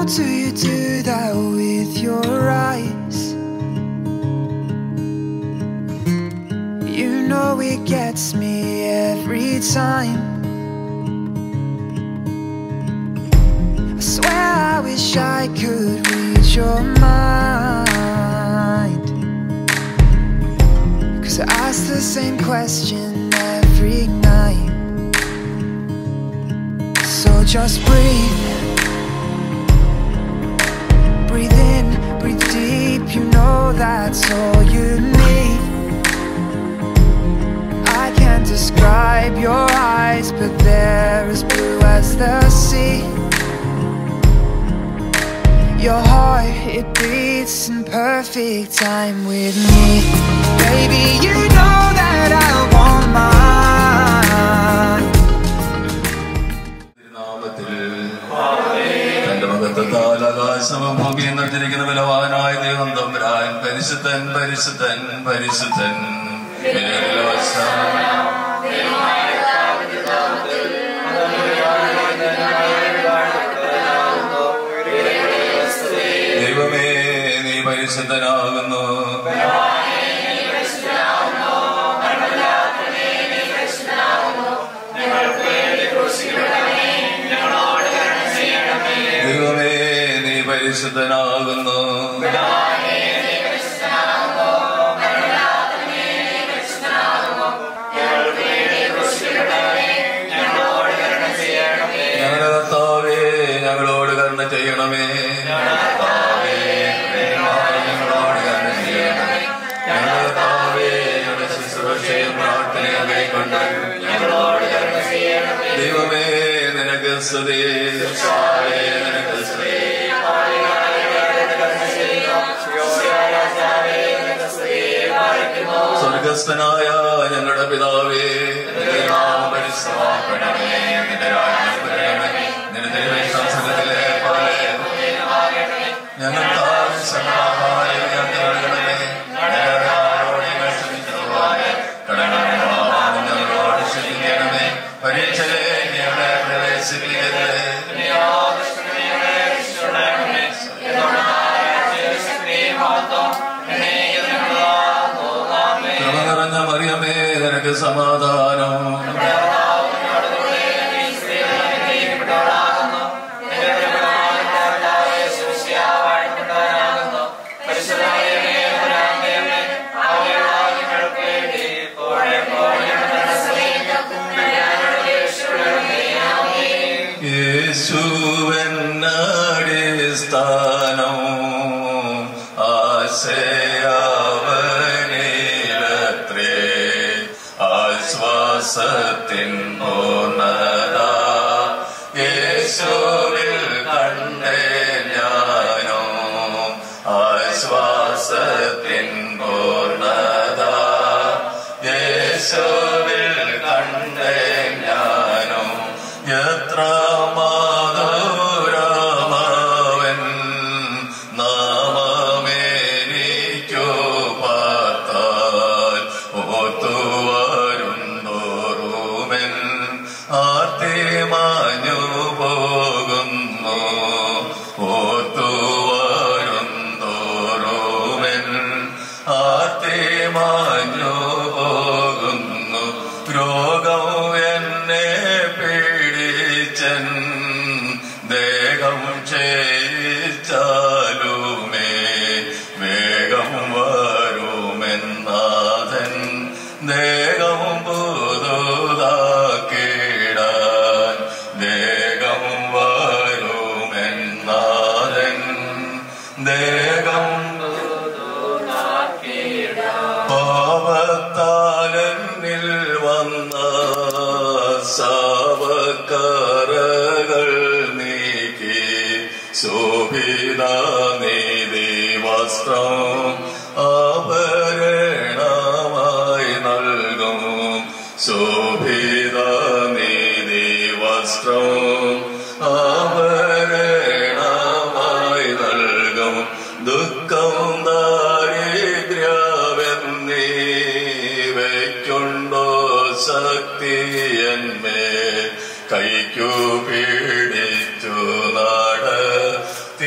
do you do that with your eyes? You know it gets me every time. I swear I wish I could read your mind. Cause I ask the same question every night. So just breathe. Breathe in, breathe deep, you know that's all you need. I can't describe your eyes, but they're as blue as the sea. Your heart, it beats in perfect time with me. Baby, you know that I want mine. നാമത്തിൽ തന്റെ മഹത്വത്താൽ ആകാശവും ഭൂമിയും നിറഞ്ഞിരിക്കുന്ന ബലവാനായ ദൈവം തമ്പുരാൻ പരിശുദ്ധൻ പരിശുദ്ധൻ പരിശുദ്ധൻ ദൈവമേ നീ പരിശുദ്ധനാകുന്നു ദൈവമേ നീ പരിശുദ്ധനാകുന്നു ഞങ്ങളുടെ കർത്താവേ ഞങ്ങളോട് കരുണ ചെയ്യണമേ കർത്താവേ, ഞങ്ങളോട് കരുണ ചെയ്യണമേ ഞങ്ങളുടെ കർത്താവേ ഞങ്ങളുടെ ശുശ്രൂഷയും പ്രാർത്ഥനയും കൈക്കൊണ്ട് ഞങ്ങളോട് കരുണ ചെയ്യണമേ ദൈവമേ നിനക്ക് സ്തുതി കർത്താവേ, നിനക്ക് സ്തുതി സ്വർഗസ്ഥനായ ഞങ്ങളുടെ പിതാവേ നിന്റെ നാമം പരിശുദ്ധമാക്കണമേ നിന്റെ രാജ്യം വരണമേ നിന്റെ ദൈവം സംഘത്തിലെ പോലെ ഞങ്ങൾക്ക് ആവശ്യമായ ആഹാരം ഞങ്ങൾക്ക് നൽകണമേ ഞങ്ങളുടെ ആരോട് ഞങ്ങൾ ക്ഷമിച്ചതുപോലെ കടങ്ങളുടെ പാപം ഞങ്ങളോട് ക്ഷമിക്കണമേ പരീക്ഷയിലേക്ക് ഞങ്ങളെ പ്രവേശിപ്പിക്കരുത് കൃപ നിറഞ്ഞ മറിയമേ നിനക്ക് സമാധാനം യേശുവെന്നടിസ്ഥാനം ആശയാവനിലത്രേ ആശ്വാസത്തിൻ പൂർണ്ണത യേശുവിൽ കണ്ടേ ഞാനോ ആശ്വാസത്തിൻ പൂർണ്ണത യേശുവിൽ കണ്ടേ ഞാനോ എത്ര മാധുരമാവൻ നാമമേനിക്കു പാർത്താൽ ഓത്തുവരുന്നോറുമെൻ ആർത്തി മാഞ്ഞു പോകുന്നു ഓത്തുവരുന്നോറുമെൻ ആർത്തി മാഞ്ഞു പോകുന്നു രോഗം എന്നെ പീഡിച്ചൻ ദേഹം ക്ഷയിച്ചാലുമേ വേഗം വരുമെന്നാഥൻ ദേഹം പുതുതാക്കിടാൻ വേഗം വരുമെന്നാഥൻ ദേഹം പാവത്താലെന്നിൽ വന്ന സാവക്കറകൾ നീക്കി ശോഭിത നീതി വസ്ത്രം ആഭരണമായി നൽകും ശോഭിത നീതി വസ്ത്രം ആഭരണമായി നൽകും ദുഃഖം ദാരിദ്ര്യമെന്നീവയ്ക്കുണ്ടോ ശക്തിയന്മേ കൈക്കു പിടിച്ചു നാട്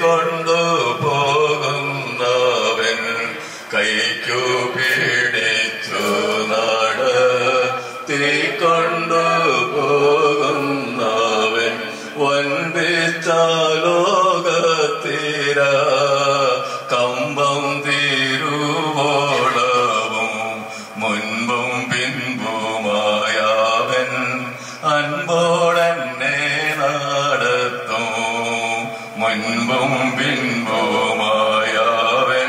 കൊണ്ടു പോകുന്നവൻ കൈക്കു പിടിച്ചു നടത്തി കൊണ്ടു പോകുന്നവൻ വൻപിച്ച ലോകത്തിര കമ്പം തിരുവോളവും മുൻപും പിൻപുമായവൻ അൻപോടെന്നെ നടത്തും മുൻപും പിൻപുമായവൻ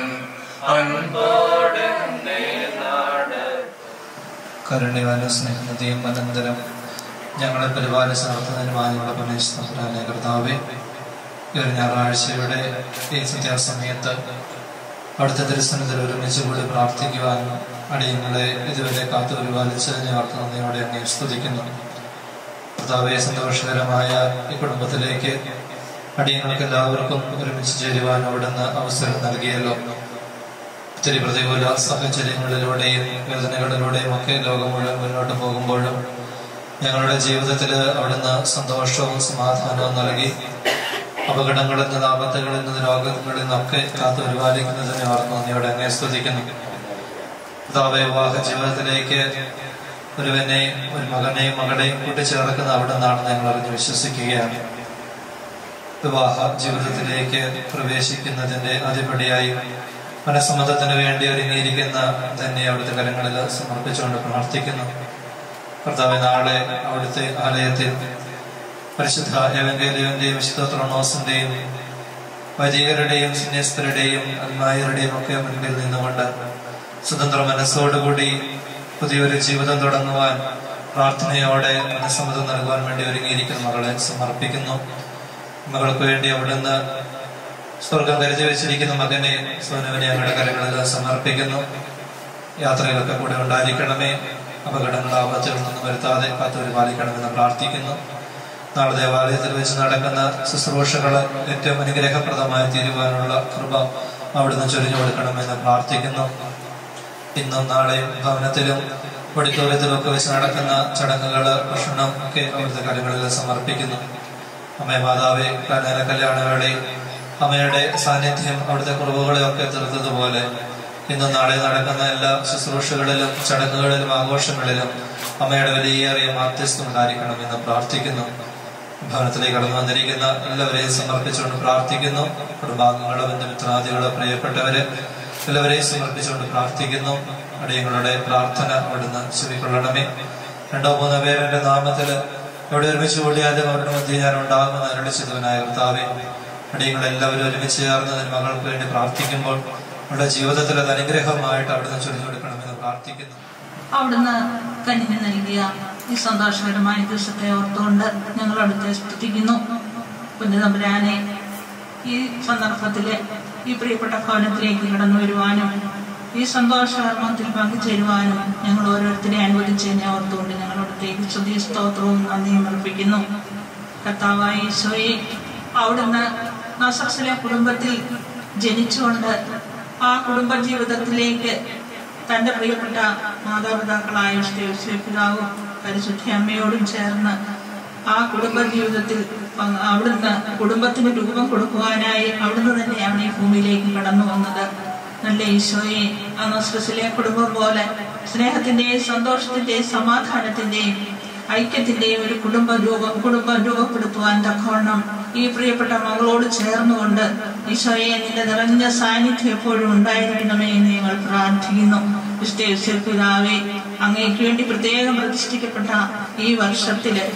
അൻപോടെന്നെ നടത്തും കരുണ്യവാനും സ്നേഹനദിയും അനന്തരം ഞങ്ങളെ പരിപാലിച്ച് നടത്തുന്നതിനുമായുള്ള പനേശ്വരാനെ കർത്താവെ ഈ ഒരു ഞായറാഴ്ചയുടെ ഈ സന്ധ്യാസമയത്ത് അടുത്ത ദർശനത്തിൽ ഒരുമിച്ച് കൂടി പ്രാർത്ഥിക്കുവാനും അടിയങ്ങളെ ഇതുവരെ കാത്തു പരിപാലിച്ച് ഞങ്ങൾക്ക് നന്ദിയോടെ അങ്ങേ സ്തുതിക്കുന്നു കർത്താവെ സന്തോഷകരമായ ഈ കുടുംബത്തിലേക്ക് അടിയങ്ങൾക്ക് എല്ലാവർക്കും ഒരുമിച്ച് ചേരുവാൻ അവിടുന്ന് അവസരം നൽകിയല്ലോ ഒത്തിരി പ്രതികൂല സാഹചര്യങ്ങളിലൂടെയും വേദനകളിലൂടെയും ഒക്കെ ലോകം മുഴുവൻ മുന്നോട്ട് പോകുമ്പോഴും ഞങ്ങളുടെ ജീവിതത്തിൽ അവിടുന്ന് സന്തോഷവും സമാധാനവും നൽകി അപകടങ്ങളിൽ നിന്ന് ആപത്തുകളിൽ നിന്ന് രോഗങ്ങളിൽ നിന്നൊക്കെ കാത്തു പരിപാലിക്കുന്നതിനെ ഓർത്ത് നന്ദിയോടെ അങ്ങേ സ്തുതിക്കുന്നു പിതാവെ വിവാഹ ജീവിതത്തിലേക്ക് ഒരുവനെ ഒരു മകനെയും മകളെയും കൂട്ടിച്ചേർക്കുന്ന അവിടെ നിന്നാണ് ഞങ്ങൾ അറിഞ്ഞ് വിശ്വസിക്കുകയാണ് വിവാഹ ജീവിതത്തിലേക്ക് പ്രവേശിക്കുന്നതിന്റെ അതിപടിയായി മനസ്സമ്മതത്തിന് വേണ്ടി ഒരുങ്ങിയിരിക്കുന്ന തന്നെ അവിടുത്തെ കരങ്ങളിൽ സമർപ്പിച്ചുകൊണ്ട് പ്രാർത്ഥിക്കുന്നു കർത്താവ് നാളെ അവിടുത്തെ ആലയത്തിൽ പരിശുദ്ധ എവങ്കേലിയന്റെയും വിശുദ്ധ ത്രോണോസിന്റെയും വൈദികരുടെയും സന്യസ്തരുടെയും അന്മായരുടെയും ഒക്കെ മുൻപിൽ നിന്നുകൊണ്ട് സ്വതന്ത്ര മനസ്സോടുകൂടി പുതിയൊരു ജീവിതം തുടങ്ങുവാൻ പ്രാർത്ഥനയോടെ മനസ്സമ്മതം നൽകുവാൻ വേണ്ടി ഒരുങ്ങിയിരിക്കുന്ന മകളെ സമർപ്പിക്കുന്നു മകൾക്ക് വേണ്ടി അവിടുന്ന് സ്വർഗം കരുതി വെച്ചിരിക്കുന്ന മകനെ സോനുവിനെ ഞങ്ങളുടെ കരങ്ങളിൽ സമർപ്പിക്കുന്നു യാത്രയിലൊക്കെ കൂടെ ഉണ്ടായിരിക്കണമേ അപകടങ്ങൾ ആപത്തുകൾ നിന്നും വരുത്താതെ കാത്തുപരിപാലിക്കണമെന്ന് പ്രാർത്ഥിക്കുന്നു നാളെ ദേവാലയത്തിൽ വെച്ച് നടക്കുന്ന ശുശ്രൂഷകൾ ഏറ്റവും അനുഗ്രഹപ്രദമായി തീരുവാനുള്ള കൃപ അവിടുന്ന് ചൊരിഞ്ഞു കൊടുക്കണമെന്ന് പ്രാർത്ഥിക്കുന്നു ഇന്നും നാളെയും ഭവനത്തിലും ഓഡിറ്റോറിയത്തിലും ഒക്കെ വെച്ച് നടക്കുന്ന ചടങ്ങുകൾ ഭക്ഷണം ഒക്കെ അവിടുത്തെ കാര്യങ്ങളിൽ സമർപ്പിക്കുന്നു അമ്മേ മാതാവേ കല്യാണ കല്യാണവേളി അമ്മയുടെ സാന്നിധ്യം അവിടുത്തെ കുറവുകളെ ഒക്കെ തീർത്തതുപോലെ ഇന്നും നാളെ നടക്കുന്ന എല്ലാ ശുശ്രൂഷകളിലും ചടങ്ങുകളിലും ആഘോഷങ്ങളിലും അമ്മയുടെ വലിയേറിയ മാധ്യസ്ഥം ഉണ്ടായിരിക്കണമെന്ന് പ്രാർത്ഥിക്കുന്നു ഭവനത്തിലേക്ക് കടന്നു വന്നിരിക്കുന്ന എല്ലാവരെയും സമർപ്പിച്ചുകൊണ്ട് പ്രാർത്ഥിക്കുന്നു കുടുംബാംഗങ്ങളോ ബന്ധുമിത്രാദികളോ പ്രിയപ്പെട്ടവര് എല്ലാവരെയും സമർപ്പിച്ചുകൊണ്ട് പ്രാർത്ഥിക്കുന്നു അടിയങ്ങളുടെ പ്രാർത്ഥന അവിടുന്ന് ചെവിക്കൊള്ളണമേ രണ്ടോ മൂന്നോ പേരുടെ നാമത്തില് എവിടെ ഒരുമിച്ച് കൂടിയാലും അവരുടെ മധ്യ ഞാൻ ഉണ്ടാകുമെന്ന് അരളിച്ചതുവനായ കർത്താവെ അടിയങ്ങൾ എല്ലാവരും ഒരുമിച്ച് ചേർന്നതിന് മകൾക്ക് വേണ്ടി പ്രാർത്ഥിക്കുമ്പോൾ അവരുടെ ജീവിതത്തിൽ അത് അനുഗ്രഹമായിട്ട് അവിടുന്ന് ചൊരിഞ്ഞു കൊടുക്കണമെന്ന് പ്രാർത്ഥിക്കുന്നു അവിടുന്ന് കനിഞ്ഞു നൽകിയ ഈ സന്തോഷകരമായ ദിവസത്തെ ഓർത്തുകൊണ്ട് ഞങ്ങൾ അവിടുത്തെ സ്തുതിക്കുന്നു കുഞ്ഞുതമ്പുരാനെ ഈ സന്ദർഭത്തില് ഈ പ്രിയപ്പെട്ട ഭവനത്തിലേക്ക് കടന്നു വരുവാനും ഈ സന്തോഷകർമ്മത്തിൽ പങ്കുചേരുവാനും ഞങ്ങൾ ഓരോരുത്തരെ അനുവദിച്ചതിനെ ഓർത്തുകൊണ്ട് ഞങ്ങൾ അവിടത്തേക്ക് സ്തുതി സ്തോത്രവും നന്ദിയും അർപ്പിക്കുന്നു കർത്താവായ ഈശോയെ അവിടുന്ന് നസറസിലെ കുടുംബത്തിൽ ജനിച്ചുകൊണ്ട് ആ കുടുംബ ജീവിതത്തിലേക്ക് തന്റെ പ്രിയപ്പെട്ട മാതാപിതാക്കളായ സ്റ്റേഴ്സ് പിതാവും പരിശുദ്ധ അമ്മയോടും ചേർന്ന് ആ കുടുംബ ജീവിതത്തിൽ പങ്ക് അവിടുന്ന് കുടുംബത്തിന് രൂപം കൊടുക്കുവാനായി അവിടുന്ന് തന്നെയാണ് ഈ ഭൂമിയിലേക്ക് കടന്നു വന്നത് നല്ല ഈശോയെ ആ നസ്രസിലെ കുടുംബം പോലെ സ്നേഹത്തിന്റെയും സന്തോഷത്തിന്റെയും സമാധാനത്തിന്റെയും ഐക്യത്തിന്റെയും ഒരു കുടുംബ രൂപം കുടുംബം രൂപപ്പെടുത്തുവാൻ തക്കവണ്ണം ഈ പ്രിയപ്പെട്ട മകളോട് ചേർന്നുകൊണ്ട് ഈശോയെ നിന്റെ നിറഞ്ഞ സാന്നിധ്യം എപ്പോഴും ഉണ്ടായിരിക്കണമേ എന്ന് ഞങ്ങൾ പ്രാർത്ഥിക്കുന്നു വിശേഷ പിതാവേ അങ്ങേക്ക് വേണ്ടി പ്രത്യേകം പ്രതിഷ്ഠിക്കപ്പെട്ട ഈ വർഷത്തില്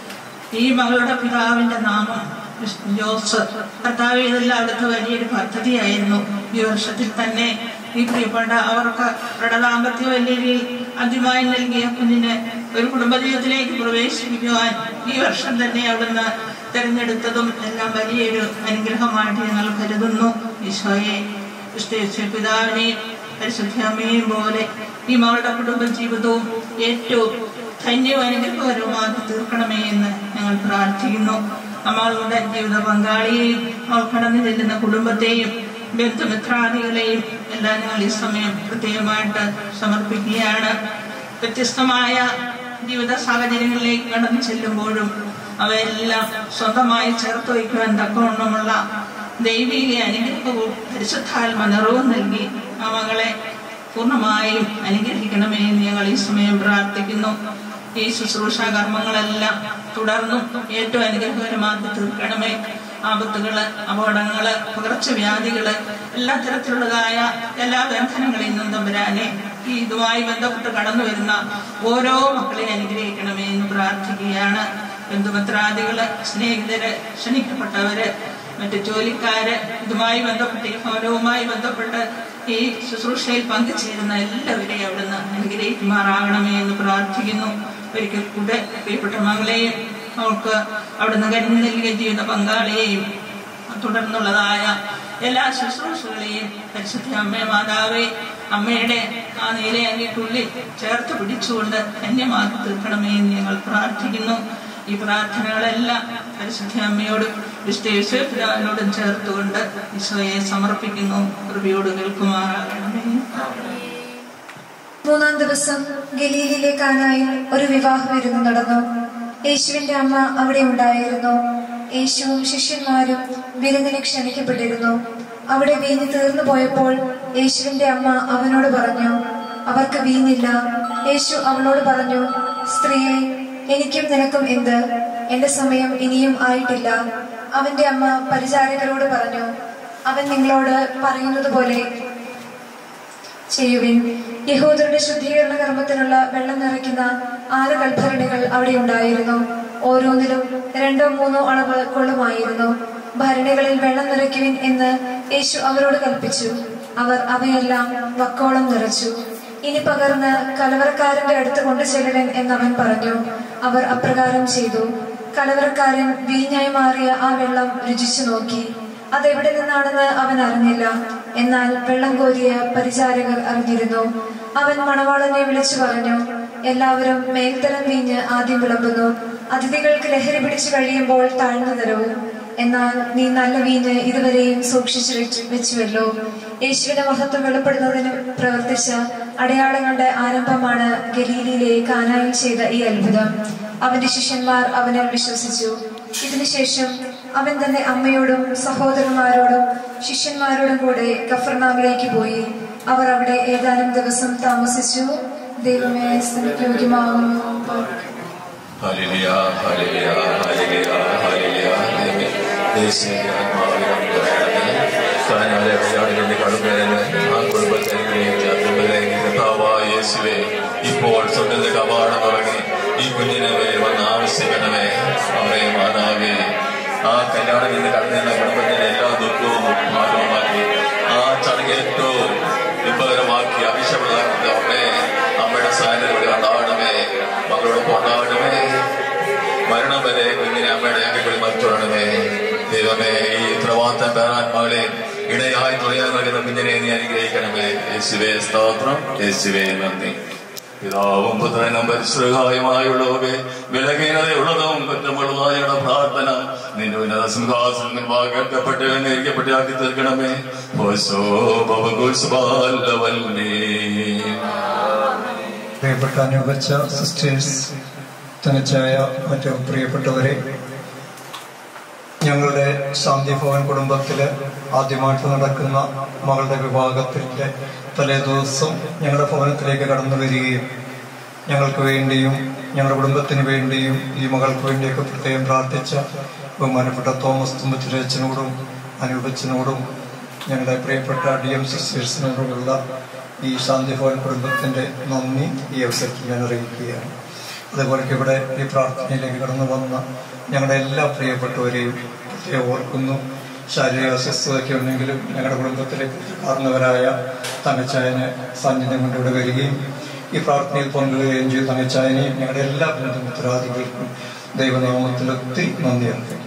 ഈ മകളുടെ പിതാവിന്റെ നാമം വിശ്- ജോസ് കർത്താവ് ഇതെല്ലാം അവിടുത്തെ വലിയൊരു പദ്ധതിയായിരുന്നു ഈ വർഷത്തിൽ തന്നെ ഈ പ്രിയപ്പെട്ട അവർക്ക് ദൃഢദാമ്പത്യ വലിയ ആദ്യമായി നൽകിയ കുഞ്ഞിനെ ഒരു കുടുംബജീവിതത്തിലേക്ക് പ്രവേശിപ്പിക്കുവാൻ ഈ വർഷം തന്നെ അവിടുന്ന് തെരഞ്ഞെടുത്തതും എല്ലാം വലിയൊരു അനുഗ്രഹമായിട്ട് ഞങ്ങൾ കരുതുന്നു ഈശോയെ വിശേഷ പിതാവിനെയും പരിശുദ്ധ അമ്മയെയും പോലെ ഈ മകളുടെ കുടുംബ ജീവിതവും ഏറ്റവും ധന്യവും അനുഗ്രഹകരവുമാക്കി തീർക്കണമേ എന്ന് ഞങ്ങൾ പ്രാർത്ഥിക്കുന്നു നമ്മളുടെ ജീവിത പങ്കാളിയെയും അവൾ കടന്നു ചെല്ലുന്ന കുടുംബത്തെയും ബന്ധുമിത്രാദികളെയും എല്ലാം ഞങ്ങൾ ഈ സമയം പ്രത്യേകമായിട്ട് സമർപ്പിക്കുകയാണ് വ്യത്യസ്തമായ ജീവിത സാഹചര്യങ്ങളിലേക്ക് കടന്നു ചെല്ലുമ്പോഴും അവയെല്ലാം സ്വന്തമായി ചേർത്ത് വയ്ക്കുവാൻ തക്കവണ്ണമുള്ള ദൈവിക അനുഗ്രഹവും പരിശുദ്ധാത്മ നിറവും നൽകി ആ മകളെ പൂർണ്ണമായും അനുഗ്രഹിക്കണമേ എന്ന് ഞങ്ങൾ ഈ സമയം പ്രാർത്ഥിക്കുന്നു ഈ ശുശ്രൂഷ കർമ്മങ്ങളെല്ലാം തുടർന്നും ഏറ്റവും അനുഗ്രഹകരമാക്കി തീർക്കണമേ ആപത്തുകള് അപകടങ്ങള് പകർച്ചവ്യാധികള് എല്ലാ തരത്തിലുള്ളതായ എല്ലാ ബന്ധനങ്ങളിൽ നിന്നും തമ്പുരാനെ ഈ ഇതുമായി ബന്ധപ്പെട്ട് കടന്നു വരുന്ന ഓരോ മക്കളെ അനുഗ്രഹിക്കണമേ എന്ന് പ്രാർത്ഥിക്കുകയാണ് ബന്ധുമിത്രാദികള് സ്നേഹിതര് ക്ഷണിക്കപ്പെട്ടവര് മറ്റ് ജോലിക്കാര് ഇതുമായി ബന്ധപ്പെട്ട് ഈ ഭവനവുമായി ബന്ധപ്പെട്ട് ഈ ശുശ്രൂഷയിൽ പങ്കുചേരുന്ന എല്ലാവരെയും അവിടുന്ന് അനുഗ്രഹിക്കുമാറാകണമേ എന്ന് പ്രാർത്ഥിക്കുന്നു ഒരിക്കൽ കൂടെ പ്രിയപ്പെട്ട മകളെയും അവൾക്ക് അവിടുന്ന് കരുതി നൽകിയ ജീവിത പങ്കാളിയെയും തുടർന്നുള്ളതായ എല്ലാ ശുശ്രൂഷകളെയും പരിശുദ്ധ അമ്മേ മാതാവേ അമ്മയുടെ ആ നീലയങ്ങിക്കുള്ളിൽ ചേർത്ത് പിടിച്ചുകൊണ്ട് ധന്യമാക്കി തീർക്കണമേ എന്ന് ഞങ്ങൾ പ്രാർത്ഥിക്കുന്നു ഈ പ്രാർത്ഥനകളെല്ലാം പരിശുദ്ധ അമ്മയോടും വിഷ്ണുവിനോടും ചേർത്തുകൊണ്ട് ഈശോയെ സമർപ്പിക്കുന്നു കൃപയോട് കേൾക്കുമാറാകണമേ മൂന്നാം ദിവസം ഗലീലിലെ കാനായിൽ ഒരു വിവാഹ വിരുന്ന് നടന്നു യേശുവിന്റെ അമ്മ അവിടെ ഉണ്ടായിരുന്നു യേശുവും ശിഷ്യന്മാരും വിരുന്നിന് ക്ഷണിക്കപ്പെട്ടിരുന്നു അവിടെ വീഞ്ഞ് തീർന്നു പോയപ്പോൾ യേശുവിന്റെ അമ്മ അവനോട് പറഞ്ഞു അവർക്ക് വീഞ്ഞില്ല യേശു അവളോട് പറഞ്ഞു സ്ത്രീയെ എനിക്കും നിനക്കും എന്ത് എന്റെ സമയം ഇനിയും ആയിട്ടില്ല അവന്റെ അമ്മ പരിചാരകരോട് പറഞ്ഞു അവൻ നിങ്ങളോട് പറയുന്നത് പോലെ ചെയ്യുവിൻ യഹൂദരുടെ ശുദ്ധീകരണ കർമ്മത്തിനുള്ള വെള്ളം നിറയ്ക്കുന്ന ആറ് കൽഭരണികൾ അവിടെ ഉണ്ടായിരുന്നു ഓരോന്നിലും രണ്ടോ മൂന്നോ അളവ് കൊള്ളുമായിരുന്നു ഭരണികളിൽ വെള്ളം നിറയ്ക്കുവിൻ എന്ന് യേശു അവരോട് കൽപ്പിച്ചു അവർ അവയെല്ലാം വക്കോളം നിറച്ചു ഇനി പകർന്ന് കലവറക്കാരന്റെ അടുത്ത് കൊണ്ടു ചെല്ലുവൻ എന്നവൻ പറഞ്ഞു അവർ അപ്രകാരം ചെയ്തു കലവറക്കാരൻ വീഞ്ഞായി മാറിയ ആ വെള്ളം രുചിച്ചു നോക്കി അതെവിടെ നിന്നാണെന്ന് അവൻ അറിഞ്ഞില്ല എന്നാൽ വെള്ളം കോരിയ പരിചാരകർ അറിഞ്ഞിരുന്നു അവൻ മണവാളനെ വിളിച്ചു പറഞ്ഞു എല്ലാവരും മേൽത്തരം വീഞ്ഞ് ആദ്യം വിളമ്പുന്നു അതിഥികൾക്ക് ലഹരി പിടിച്ചു കഴിയുമ്പോൾ താഴ്ന്നു തരവും എന്നാൽ നീ നല്ല വീഞ്ഞ് ഇതുവരെയും സൂക്ഷിച്ചു വെച്ചു വെച്ചുവല്ലോ യേശുവിന്റെ മഹത്വം വെളിപ്പെടുന്നതിന് പ്രവർത്തിച്ച അടയാളങ്ങളുടെ ആരംഭമാണ് ഗലീലിയിലെ കാനായിൽ ചെയ്ത ഈ അത്ഭുതം അവന്റെ ശിഷ്യന്മാർ അവനിൽ വിശ്വസിച്ചു ഇതിനുശേഷം അവൻ തന്റെ അമ്മയോടും സഹോദരന്മാരോടും ശിഷ്യന്മാരോടും കൂടെ കഫർനാമിലേക്ക് പോയി അവർ അവിടെ ഏതാനും ദിവസം താമസിച്ചു ദൈവമേ സ്തുതിക്ക് യോഗ്യമാകുന്നു hallelujah, hallelujah, hallelujah, hallelujah, hallelujah. യേശുവിന്റെ ആത്മാവിനെ നിറയണമേ. കാനായിലെ വഴിയാടുകളുടെ കടുപ്പേന് ആ കുടുംബത്തെ അനുഗ്രഹിക്കുക. അതുപോലെ കർത്താവായ യേശുവേ, ഇപ്പോൾ സ്വർഗ്ഗത്തിന്റെ കവാടം തുറങ്ങി ഈ കുഞ്ഞിനെ മേൽ വന്ന് ആവശ്യപ്പെടണമേ അമ്മേ മാതാവേ ആ കല്യാണം ഇന്ന് കടന്നിരുന്ന കുടുംബത്തിന്റെ എല്ലാ ദുഃഖവും ഭാഗമാക്കി ആ ചടങ്ങ് ഏറ്റവും ഇമ്പകരമാക്കി അഭിഷേകമാക്കി അമ്മേ അമ്മയുടെ സാന്നിധ്യം ഉണ്ടാവണമേ മകളോട് കൊണ്ടാടണമേ മരണം വരെ കുഞ്ഞിനെ അമ്മയുടെ ഞങ്ങൾ മറിച്ചിടണമേ ദൈവമേ ഈ പ്രവാത്തം പേരാത്മാവിലെ ഇടയായി തുണയാൻ നൽകുന്ന കുഞ്ഞിനെ നീ അനുഗ്രഹിക്കണമേ യേശുവേ സ്തോത്രം യേശുവേ നന്ദി പിതാവും പുത്രനും പരിശ്രഹായുമായുള്ളവേ വിലഹീനതയുള്ളതും കുറ്റമുള്ളതായുടെ പ്രാർത്ഥന നിന്റെ ഉന്നത സിംഹാസനം കേൾക്കപ്പെട്ട് അനുകരിക്കപ്പെട്ട് ആക്കി തീർക്കണമേ ഓശോ ബബുൽസുബാലവല്ലീ പ്രിയപ്പെട്ട അനുപച്ച സിസ്റ്റേഴ്സ് തനിച്ചായ മറ്റു പ്രിയപ്പെട്ടവരെ ഞങ്ങളുടെ ശാന്തിഭവൻ കുടുംബത്തിൽ ആദ്യമായിട്ട് നടക്കുന്ന മകളുടെ വിവാഹത്തിൻ്റെ തലേ ദിവസം ഞങ്ങളുടെ ഭവനത്തിലേക്ക് കടന്നു വരികയും ഞങ്ങൾക്ക് വേണ്ടിയും ഞങ്ങളുടെ കുടുംബത്തിന് വേണ്ടിയും ഈ മകൾക്ക് വേണ്ടിയൊക്കെ പ്രത്യേകം പ്രാർത്ഥിച്ച ബഹുമാനപ്പെട്ട തോമസ് തുമ്പച്ചിരച്ചനോടും അനൂപച്ചനോടും ഞങ്ങളുടെ പ്രിയപ്പെട്ട ഡി എം സിസ്റ്റേഴ്സിനോടുമുള്ള ഈ ശാന്തിഭവൻ കുടുംബത്തിൻ്റെ നന്ദി ഈ അവസരത്തിൽ ഞാൻ അറിയിക്കുകയാണ് അതുപോലെ ഇവിടെ ഈ പ്രാർത്ഥനയിലേക്ക് കടന്നു വന്ന ഞങ്ങളുടെ എല്ലാ പ്രിയപ്പെട്ടവരെയും പ്രത്യേകം ഓർക്കുന്നു ശാരീരിക അസ്വസ്ഥതയൊക്കെ ഉണ്ടെങ്കിലും ഞങ്ങളുടെ കുടുംബത്തിലേക്ക് കാരണവരായ തങ്കച്ചായന് സാന്നിധ്യം കൊണ്ട് ഇവിടെ വരികയും ഈ പ്രാർത്ഥനയിൽ പങ്കുകയും ചെയ്ത തങ്കച്ചായനെയും ഞങ്ങളുടെ എല്ലാ ബന്ധുമിത്രാദികൾക്കും ദൈവനാമത്തിൽ ഒത്തിരി നന്ദി അർപ്പിക്കുന്നു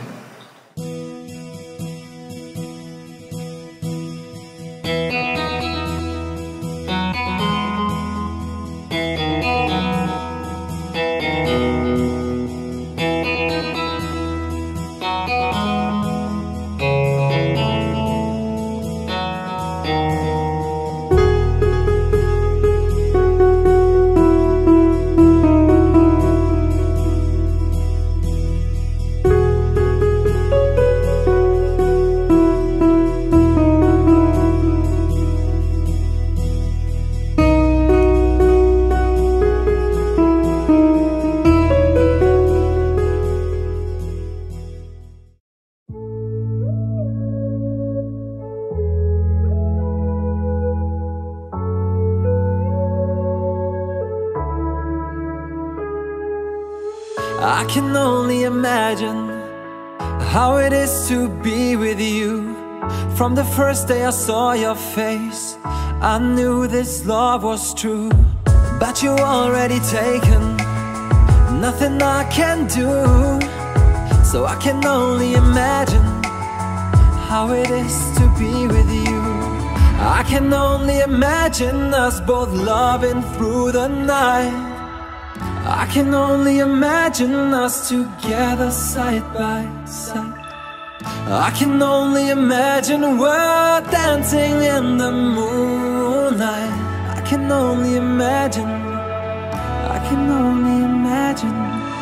I can only imagine how it is to be with you. From the first day I saw your face, I knew this love was true. But you already taken, nothing I can do. So I can only imagine how it is to be with you. I can only imagine us both loving through the night. I can only imagine us together side by side. I can only imagine we're dancing in the moonlight. I can only imagine. I can only imagine.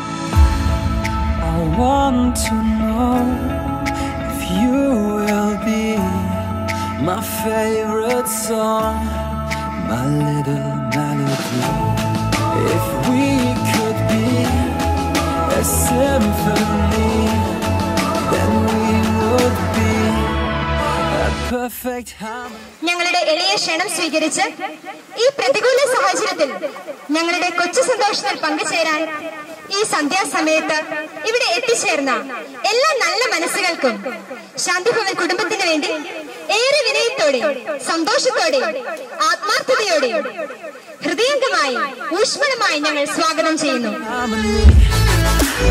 I want to know if you will be my favorite song, my little melody. If we could be a symphony, then we would be a perfect harmony. ഞങ്ങളുടെ എളിയ ക്ഷണം സ്വീകരിച്ച് ഈ പ്രതികൂല സാഹചര്യത്തിൽ ഞങ്ങളുടെ കൊച്ചു സന്തോഷത്തിൽ പങ്കുചേരാൻ ഈ സന്ധ്യാസമയത്ത് ഇവിടെ എത്തിച്ചേർന്ന എല്ലാ നല്ല മനസ്സുകൾക്കും ശാന്തിഭവൻ കുടുംബത്തിന് വേണ്ടി ഏറെ വിനയത്തോടെ സന്തോഷത്തോടെ ആത്മാർത്ഥതയോടെ ഹൃദയംഗമായി ഊഷ്മളമായി ഞങ്ങൾ സ്വാഗതം ചെയ്യുന്നു harmony.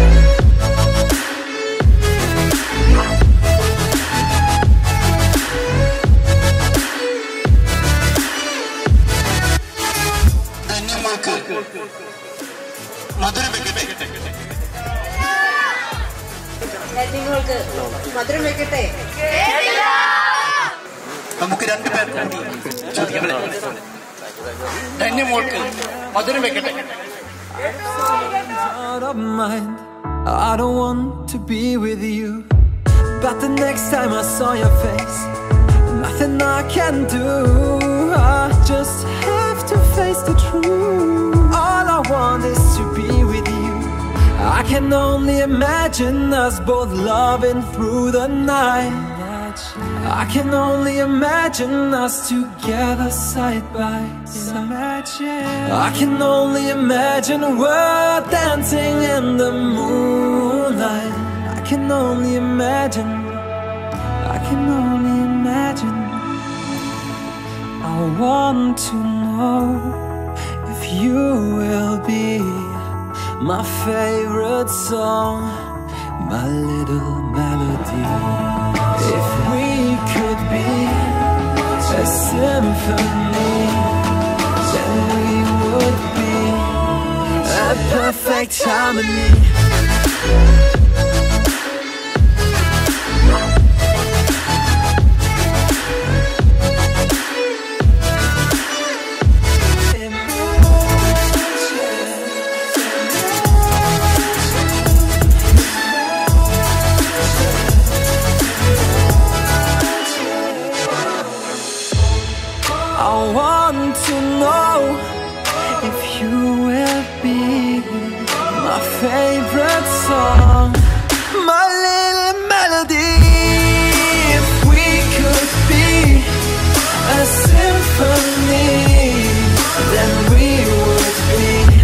ധന്യങ്ങൾക്ക് മധുരം വെക്കട്ടെ നിങ്ങൾക്ക് മധുരം വെക്കട്ടെ നമുക്ക് രണ്ടുപേർ ചോദിക്കട്ടെ ധന്യമോൾക്ക് മധുരം വെക്കട്ടെ out of mind. I don't want to be with you. But the next time I saw your face, nothing I can do. I just have to face the truth. All I want is to be with you. I can only imagine us both loving through the night. I can only imagine us together side by side. I can only imagine we're dancing in the moonlight. I can only imagine. I can only imagine. I want to know if you will be my favorite song, my little melody. If we could be a symphony, then we would be a perfect harmony. I want to know if you will be my favorite song, my little melody. If we could be a symphony, then we would be.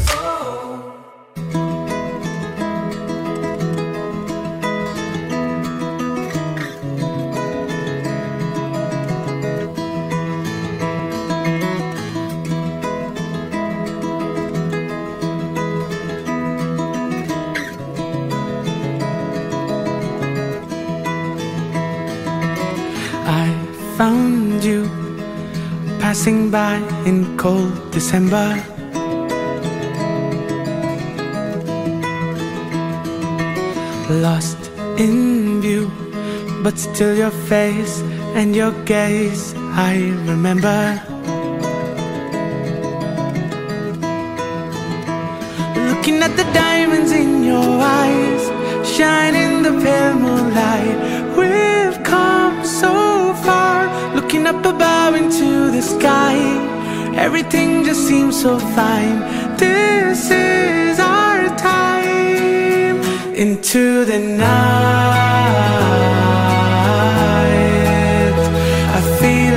I found you passing by in cold December. Lost in view, but still your face and your gaze I remember. Looking at the diamonds in your eyes, shine in the pale moonlight. We've come so far, looking up above into the sky. Everything just seems so fine. This is our time into the night. I feel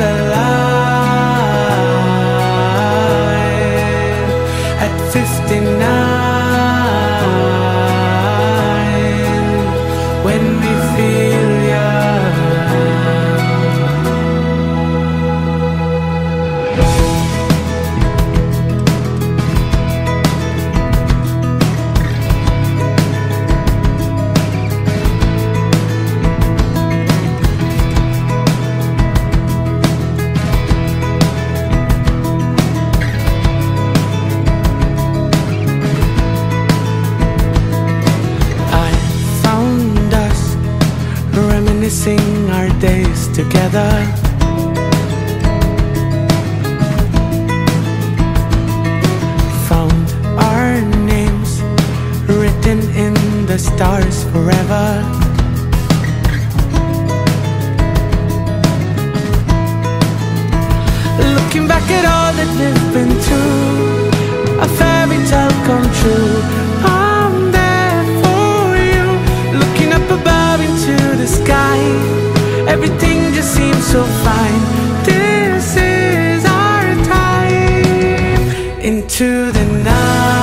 alive at 59. together. Found our names written in the stars forever. Looking back at all that we've been through, a fairy tale come true. I'm there for you, looking up above into the sky. Everything just seems so fine. This is our time into the night.